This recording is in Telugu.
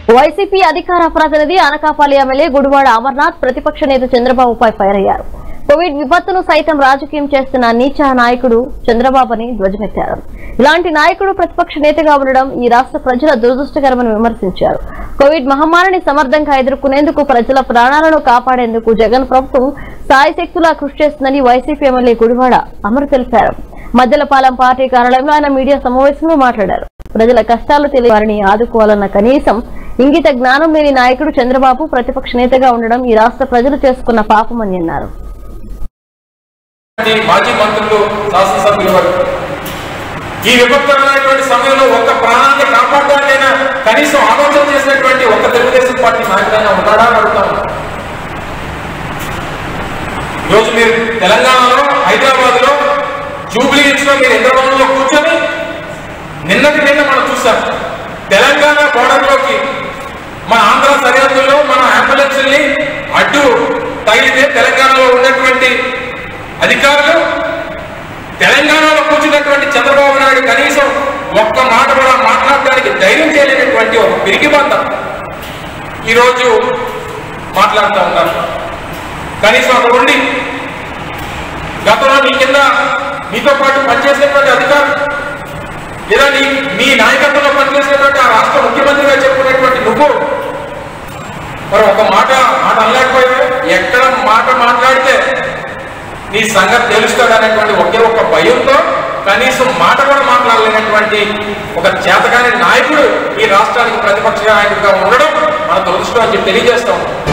వైసీపీ అధికార ప్రతినిధి అనకాపల్లి ఎమ్మెల్యే గుడివాడ అమర్నాథ్ ప్రతిపక్ష నేత చంద్రబాబుపై ఫైర్ అయ్యారు కోవిడ్ విపత్తును సైతం రాజకీయం చేస్తున్న నీచ నాయకుడు చంద్రబాబుని ధ్వజమెత్తారు ఇలాంటి నాయకుడు ప్రతిపక్ష నేతగా ఉండడం ఈ రాష్ట్ర ప్రజల దురదృష్టకరమని విమర్శించారు కోవిడ్ మహమ్మారిని సమర్థంగా ఎదుర్కొనేందుకు ప్రజల ప్రాణాలను కాపాడేందుకు జగన్ ప్రభుత్వం సాయశక్తులా కృషి చేస్తుందని వైసీపీ ఎమ్మెల్యే గుడివాడ అమర్ తెలిపారు మద్దెలపాలెం పార్టీ కార్యాలయంలో ఆయన మీడియా సమావేశంలో మాట్లాడారు ప్రజల కష్టాలు తెలియ వారిని ఆదుకోవాలన్న కనీసం ఇంగిత జ్ఞానం లేని నాయకుడు చంద్రబాబు ప్రతిపక్ష నేతగా ఉండడం ఈ రాష్ట్ర ప్రజలు చేసుకున్న పాపమని అన్నారు మాజీ మంత్రులు శాసనసభ్యులు వారు ఈ విపత్కరమైనటువంటి సమయంలో ఒక్క ప్రాణాన్ని కాపాడడానికైనా కనీసం ఆలోచన చేసినటువంటి ఒక్క తెలుగుదేశం పార్టీ నాయకుడైనా ఉన్నాడా అని అడుగుతాను ఈరోజు మీరు తెలంగాణలో హైదరాబాద్ లో జూబ్లీ హిల్స్ లో మీరు ఇంద్రవనంలో కూర్చొని నిన్నటి నిన్న మనం చూసాం తెలంగాణ border లోకి మన ఆంధ్ర సరిహద్దుల్లో మన అంబులెన్స్ని అడ్డు తగిలితే తెలంగాణలో ఉన్నటువంటి అధికారులు తెలంగాణలో కూర్చున్నటువంటి చంద్రబాబు నాయుడు కనీసం ఒక్క మాట కూడా మాట్లాడడానికి ధైర్యం చేయలేనటువంటి ఒక పిరికి బంధం ఈరోజు మాట్లాడుతూ ఉన్నారు కనీసం అక్కడ ఉండి గతంలో నీ కింద మీతో పాటు పనిచేసినటువంటి అధికారులు లేదా నీ మీ నాయకత్వంలో పనిచేసినటువంటి ఆ రాష్ట్ర ముఖ్యమంత్రిగా చెప్పుకునేటువంటి నువ్వు మరి ఒక మాట మాట అనలేకపోయావు ఎక్కడ మాట మాట్లాడితే నీ సంగతి తెలుస్తాడనేటువంటి ఒకే ఒక భయంతో కనీసం మాట కూడా మాట్లాడలేనటువంటి ఒక చేతకాని నాయకుడు ఈ రాష్ట్రానికి ప్రతిపక్ష నాయకుడిగా ఉండడం మన దురదృష్టం అని చెప్పి తెలియజేస్తాం